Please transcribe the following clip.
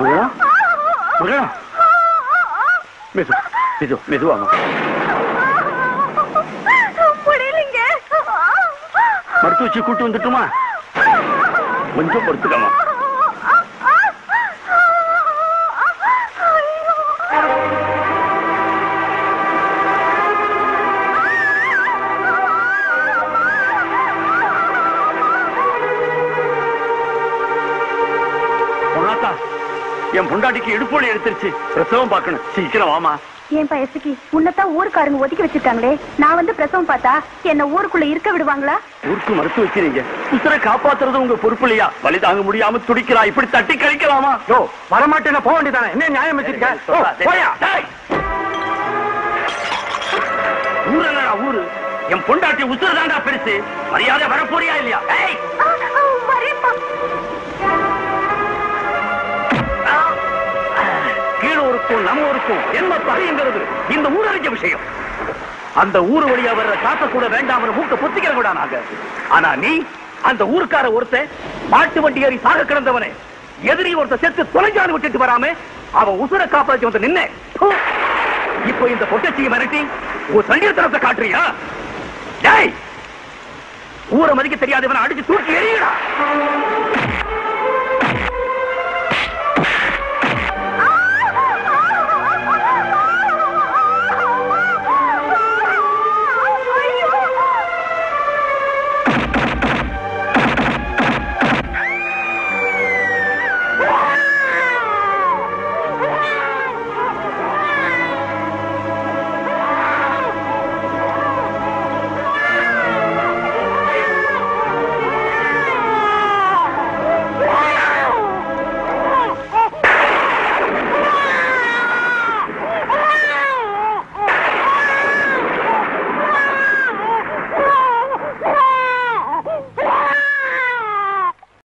மகளா மகளா மெது மெது மெதுவாமா முடியலைங்க மருத்துவ வச்சு கூட்டு வந்துட்டுமா கொஞ்சம் பொறுத்துக்கமா பொண்ணாத்தா என் பொண்டாட்டிக்கு இடுப்போலி எடுத்துருச்சு பிரசவம் பார்க்கணும் சீக்கிரம் வாமா என் பயசுக்கு உன்னதான் ஊருக்காரங்க ஒதுக்கி வச்சிருக்காங்களே நான் வந்து பிரசவம் பார்த்தா என்ன ஊருக்குள்ள இருக்க விடுவாங்களா ஊருக்கு மறுத்து வச்சிருங்க உத்தரை காப்பாத்துறது உங்க பொறுப்பு இல்லையா வலி தாங்க முடியாம துடிக்கிறா இப்படி தட்டி கழிக்கலாமா யோ வரமாட்டேன்னு போக வேண்டியதானே என்ன நியாயம் வச்சிருக்க ஓ, போயா டேய். ஊரு என்னடா ஊரு என் பொண்டாட்டி உசுறு தாண்டா பெருசு மரியாதை வரப்போறியா இல்லையா ஏய் வரேன்ப்பா கீழே ஊருக்கும் நம்ம ஊருக்கும் என்ன பகைங்கிறது இந்த ஊரறிஞ்ச விஷயம் அந்த ஊர் வழியா வர்ற காத்த கூட வேண்டாம் மூக்க பொத்திக்கிற கூட நாங்க ஆனா நீ அந்த ஊருக்கார ஒருத்தன் மாட்டு வண்டி ஏறி சாக கிடந்தவனே எதிரி ஒருத்த செத்து தொலைஞ்சாடு விட்டுட்டு வராம அவன் உசுர காப்பாத்தி வந்து நின்ன இப்போ இந்த பொட்டச்சியை மிரட்டி ஒரு சண்டியத்தனத்தை காட்டுறியா டேய் ஊரை மதிக்க தெரியாதவனை அடிச்சு தூக்கி எறியடா